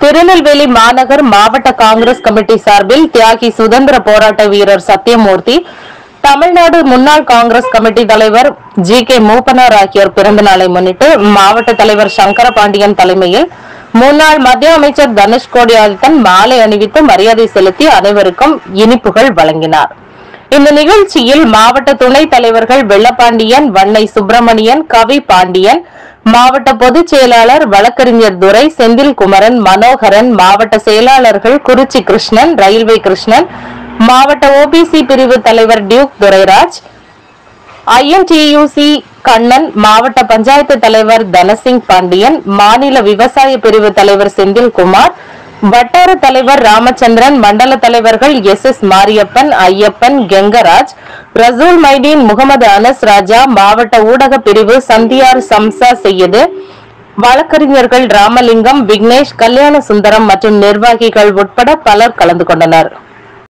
திருநெல்வேலி மாநகர் மாவட்ட காங்கிரஸ் கமிட்டி சார்பில் தியாகி சுதந்திர போராட்ட வீரர் சத்யமூர்த்தி தமிழ்நாடு முன்னாள் காங்கிரஸ் கமிட்டி தலைவர் ஜி கே மூப்பனார் ஆகியோர் பிறந்த நாளை முன்னிட்டு மாவட்ட தலைவர் சங்கர பாண்டியன் தலைமையில் முன்னாள் மத்திய அமைச்சர் தனுஷ் கோடி ஆதித்தன் மாலை அணிவித்து மரியாதை செலுத்தி அனைவருக்கும் இனிப்புகள் வழங்கினார் இந்த நிகழ்ச்சியில் மாவட்ட துணைத் தலைவர்கள் வெள்ளப்பாண்டியன் வன்னை சுப்பிரமணியன் கவி பாண்டியன் மாவட்ட பொதுச் செயலாளர் வழக்கறிஞர் துரை செந்தில் குமரன் மனோகரன் மாவட்ட செயலாளர்கள் குறிச்சி கிருஷ்ணன் ரயில்வே கிருஷ்ணன் மாவட்ட ஓபிசி பிரிவு தலைவர் டியூக் துரைராஜ் ஐஎன்டியூசி கண்ணன் மாவட்ட பஞ்சாயத்து தலைவர் தனசிங் பாண்டியன் மாநில விவசாய பிரிவு தலைவர் செந்தில்குமார் வட்டார தலைவர் ராமச்சந்திரன் மண்டல தலைவர்கள் எஸ் எஸ் மாரியப்பன் ஐயப்பன் கெங்கராஜ் ரசூல் மைதீன் முகமது அனஸ் ராஜா மாவட்ட ஊடக பிரிவு சந்தியார் சம்சா செய்யது வழக்கறிஞர்கள் ராமலிங்கம் விக்னேஷ் கல்யாண சுந்தரம் மற்றும் நிர்வாகிகள் உட்பட பலர் கலந்து கொண்டனர்